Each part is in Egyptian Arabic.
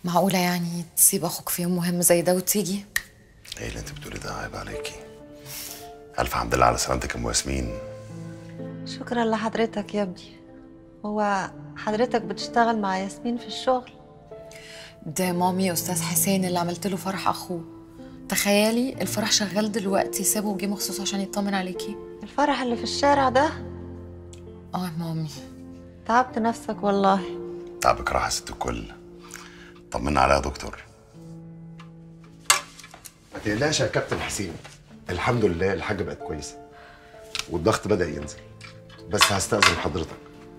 معقولة يعني تسيب أخوك في يوم مهم زي ده وتيجي؟ ايه اللي انت بتقولي ده عيب عليكي الف حمد لله على سلامتك يا ام ياسمين شكرا لحضرتك يا ابني هو حضرتك بتشتغل مع ياسمين في الشغل ده مامي أستاذ حسين اللي عملت له فرح أخوه تخيلي الفرح شغال دلوقتي سابه وجه مخصوص عشان يطمن عليكي الفرح اللي في الشارع ده اه يا مامي تعبت نفسك والله تعبك راح يا ست الكل طمنا عليها يا دكتور ما تقلقش يا كابتن حسين الحمد لله الحاجه بقت كويسه والضغط بدا ينزل بس هستأذن حضرتك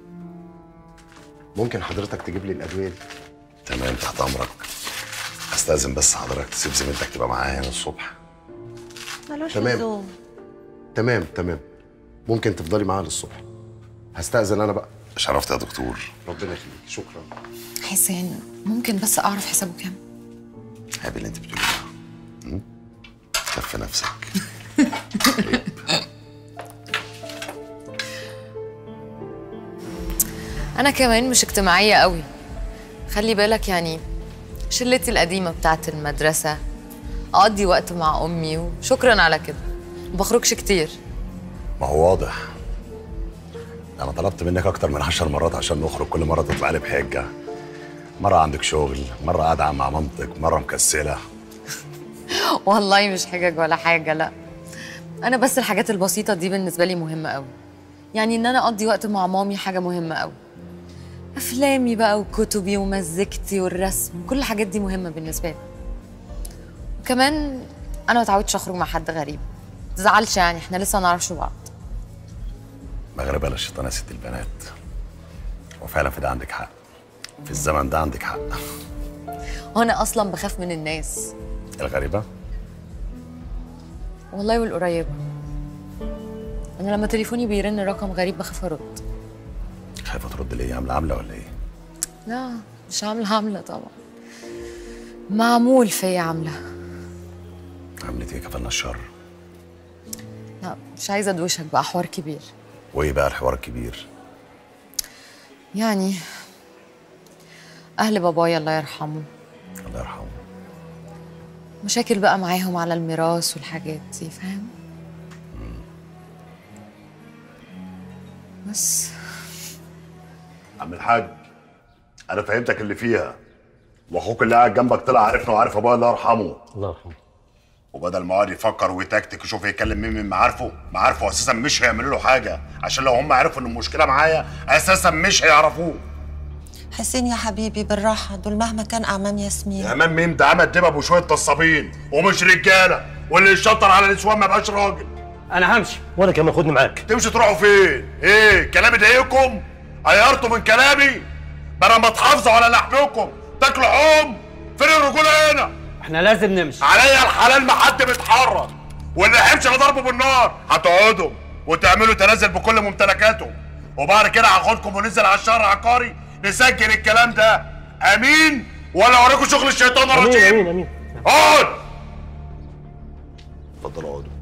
ممكن حضرتك تجيب لي الادويه دي تمام تحت امرك استاذن بس حضرتك تسيب زميلتك تبقى معايا هنا الصبح ملوش تمام. لزوم تمام تمام ممكن تفضلي معايا للصبح هستأذن انا بقى شرفت يا دكتور ربنا يخليك شكرا حسين ممكن بس أعرف حسابه كام؟ عيب اللي انت بتقوليه ده م? كف نفسك أنا كمان مش اجتماعية قوي خلي بالك يعني شلتي القديمة بتاعت المدرسة أقضي وقت مع أمي وشكرا على كده ما بخرجش كتير ما هو واضح انا طلبت منك اكتر من عشر مرات عشان نخرج كل مره تطلع لي بحجه مره عندك شغل مره قاعده مع مامتك مره مكسله والله مش حجج ولا حاجة لا أنا بس الحاجات البسيطة دي بالنسبة لي مهمة قوي يعني إن أنا أقضي وقت مع مامي حاجة مهمة قوي أفلامي بقى وكتبي ومزيكتي والرسم كل الحاجات دي مهمة بالنسبة لي وكمان أنا ما اتعودتش أخرج مع حد غريب تزعلش يعني إحنا لسه ما نعرفش بعض مغربة للشيطان يا ست البنات وفعلا في ده عندك حق في الزمن ده عندك حق وأنا أصلا بخاف من الناس الغريبة والله والقريبة أنا لما تليفوني بيرن رقم غريب بخاف أرد خايفة ترد ليه عاملة عاملة ولا ايه؟ لا مش عاملة عاملة طبعا معمول فيا عاملة عملت ايه كفلنا الشر لا مش عايزة أدوشك بقى حوار كبير وايه بقى الحوار الكبير؟ يعني أهل بابايا الله يرحمه الله يرحمه مشاكل بقى معاهم على الميراث والحاجات دي فاهم بس عم الحاج انا فهمتك اللي فيها واخوك اللي قاعد جنبك طلع عارفنا وعارف ابويا الله يرحمه الله يرحمه وبدل ما يقعد يفكر ويتكتك يشوف يتكلم مين من معارفه معارفه اساسا مش هيعملوا له حاجه عشان لو هم عرفوا ان المشكله معايا اساسا مش هيعرفوه حسين يا حبيبي بالراحة دول مهما كان أعمام يا ياسمين امام مين ده عمل دبب وشويه نصابين ومش رجاله واللي يشطر على النسوان ما يبقاش راجل انا همشي وانا كمان خدني معاك تمشي تروحوا فين؟ ايه كلامي ضايقكم؟ غيرتوا من كلامي؟ بدل ما تحافظوا على لحمكم تاكلوا حوم فين الرجوله هنا؟ احنا لازم نمشي عليا الحلال ما حد بيتحرك واللي هيمشي هضربه بالنار هتقعدوا وتعملوا تنازل بكل ممتلكاته وبعد كده هاخدكم وننزل على الشهر العقاري نسجل الكلام ده امين ولا اوريكم شغل الشيطان امين الرجيم امين امين اقعد اتفضلوا اقعدوا